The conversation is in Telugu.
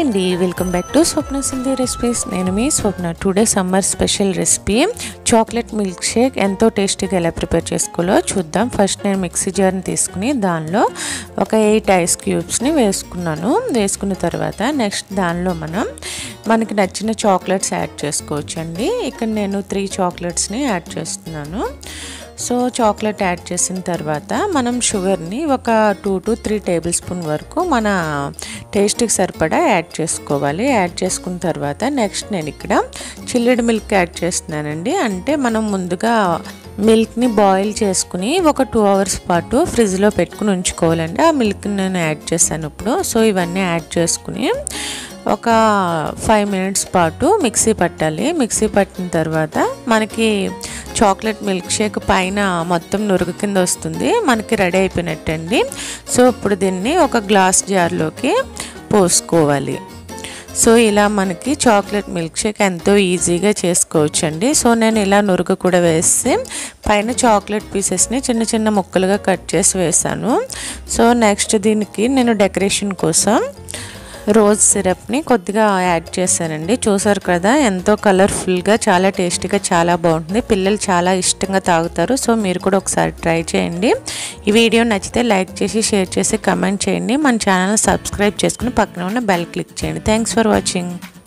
అండి welcome back to Swapna Sindhi recipes నేను మీ Swapna today summer special recipe chocolate milkshake ఎంతో టేస్టీగా ఎలా ప్రిపేర్ చేసుకోవాలో చూద్దాం ఫస్ట్ నేను మిక్సీ జార్ని తీసుకుని దానిలో ఒక ఎయిట్ ఐస్ క్యూబ్స్ని వేసుకున్నాను వేసుకున్న తర్వాత నెక్స్ట్ దానిలో మనం మనకి నచ్చిన చాక్లెట్స్ యాడ్ చేసుకోవచ్చండి ఇక్కడ నేను త్రీ చాక్లెట్స్ని యాడ్ చేస్తున్నాను సో చాక్లెట్ యాడ్ చేసిన తర్వాత మనం షుగర్ని ఒక two to three tablespoon వరకు మన టేస్ట్కి సరిపడా యాడ్ చేసుకోవాలి యాడ్ చేసుకున్న తర్వాత నెక్స్ట్ నేను ఇక్కడ చిల్లిడ్ మిల్క్ యాడ్ చేస్తున్నానండి అంటే మనం ముందుగా మిల్క్ని బాయిల్ చేసుకుని ఒక టూ అవర్స్ పాటు ఫ్రిడ్జ్లో పెట్టుకుని ఉంచుకోవాలండి ఆ మిల్క్ని నేను యాడ్ చేశాను ఇప్పుడు సో ఇవన్నీ యాడ్ చేసుకుని ఒక ఫైవ్ మినిట్స్ పాటు మిక్సీ పట్టాలి మిక్సీ పట్టిన తర్వాత మనకి చాక్లెట్ మిల్క్ షేక్ పైన మొత్తం నురుగు కింద వస్తుంది మనకి రెడీ అయిపోయినట్టండి సో ఇప్పుడు దీన్ని ఒక గ్లాస్ జార్లోకి పోసుకోవాలి సో ఇలా మనకి చాక్లెట్ మిల్క్ షేక్ ఎంతో ఈజీగా చేసుకోవచ్చు అండి సో నేను ఇలా నురుగు కూడా వేసి పైన చాక్లెట్ పీసెస్ని చిన్న చిన్న ముక్కలుగా కట్ చేసి వేసాను సో నెక్స్ట్ దీనికి నేను డెకరేషన్ కోసం రోజ్ సిరప్ని కొద్దిగా యాడ్ చేశానండి చూసారు కదా ఎంతో కలర్ఫుల్గా చాలా టేస్టీగా చాలా బాగుంటుంది పిల్లలు చాలా ఇష్టంగా తాగుతారు సో మీరు కూడా ఒకసారి ట్రై చేయండి ఈ వీడియో నచ్చితే లైక్ చేసి షేర్ చేసి కమెంట్ చేయండి మన ఛానల్ సబ్స్క్రైబ్ చేసుకుని పక్కన ఉన్న బెల్ క్లిక్ చేయండి థ్యాంక్స్ ఫర్ వాచింగ్